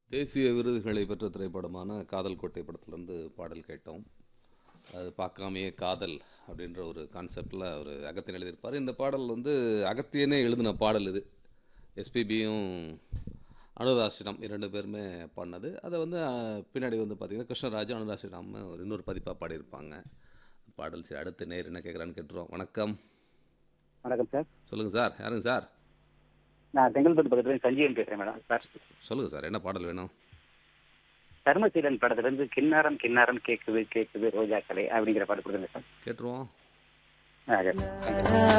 தேசிய விருதுகளை பெற்ற திரைப்படமான காதல் கோட்டை படத்துலேருந்து பாடல் கேட்டோம் அது பார்க்காமையே காதல் அப்படின்ற ஒரு கான்செப்டில் அவர் அகத்தியன் எழுதியிருப்பார் இந்த பாடல் வந்து அகத்தியனே எழுதின பாடல் இது எஸ்பிபியும் அனுராசிடம் இரண்டு பேருமே பண்ணது அதை வந்து அஹ், பின்னாடி வந்து பார்த்திங்கன்னா கிருஷ்ணராஜும் அனுராசிடம் ஒரு இன்னொரு பதிப்பாக பாடியிருப்பாங்க பாடல் சரி அடுத்த நேர் என்ன கேட்குறான்னு கேட்டுருவோம் வணக்கம் வணக்கம் சார் சொல்லுங்கள் சார் யாருங்க சார் நான் செங்கல்பட்டு பக்கத்துல சஞ்சீவன் பேசுறேன் மேடம் சார் சொல்லுங்கள் சார் என்ன பாடல் வேணும் தர்மசீலன் படத்துல இருந்து கிண்ணாரம் கிண்ணாரம் கேக்குது கேக்குது ரோஜாக்களே அப்படிங்கிற பாட்டு கொடுங்க சார் கேட்டுருவோம் ஆ, சரி. Thank you.